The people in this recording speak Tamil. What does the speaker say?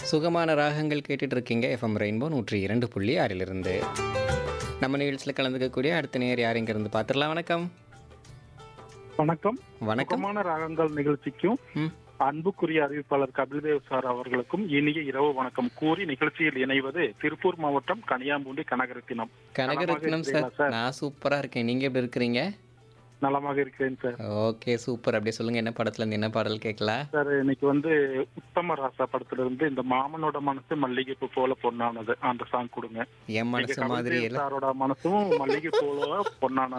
சுகமான ராகங்கள் கேட்டுட்டு இருக்கீங்க எஃப்எம் ரெயின்போ நூற்றி இரண்டு புள்ளி ஆறிலிருந்து நம்ம நிகழ்ச்சியில் கலந்துக்கக்கூடிய அடுத்த நேர் யார் இருந்து பார்த்துடலாம் வணக்கம் வணக்கம் வணக்கம் சுகமான ராகங்கள் நிகழ்ச்சிக்கும் ம். அன்புக்குரிய அறிவிப்பாளர் கபில்தேவ் சார் அவர்களுக்கும் இனிய இரவு வணக்கம் கூறி நிகழ்ச்சியில் இணைவது திருப்பூர் மாவட்டம் கனியாம்பூண்டி கனகரத்தினம் கனகரத்னம் சார் இருக்கிறீங்களா சார்? நான் சூப்பராக இருக்கேன் நீங்கள் எப்படி இருக்கிறீங்க நலமாக இருக்கிறேன் சார் ஓகே சூப்பர் அப்படியே சொல்லுங்கள் என்ன படத்துல இருந்து என்ன பாடல் கேட்கலாம் சார் இன்னைக்கு வந்து உத்தம ராசா படத்துல இருந்து இந்த மாமனோட மனசு மல்லிகைப்பூ போல பொண்ணானது அந்த சாங் கொடுங்க என் நீங்க மனசு மாதிரி கபில்தேவ் எல்லாம் சாரோட மனசும் மல்லிகை போல பொண்ணானது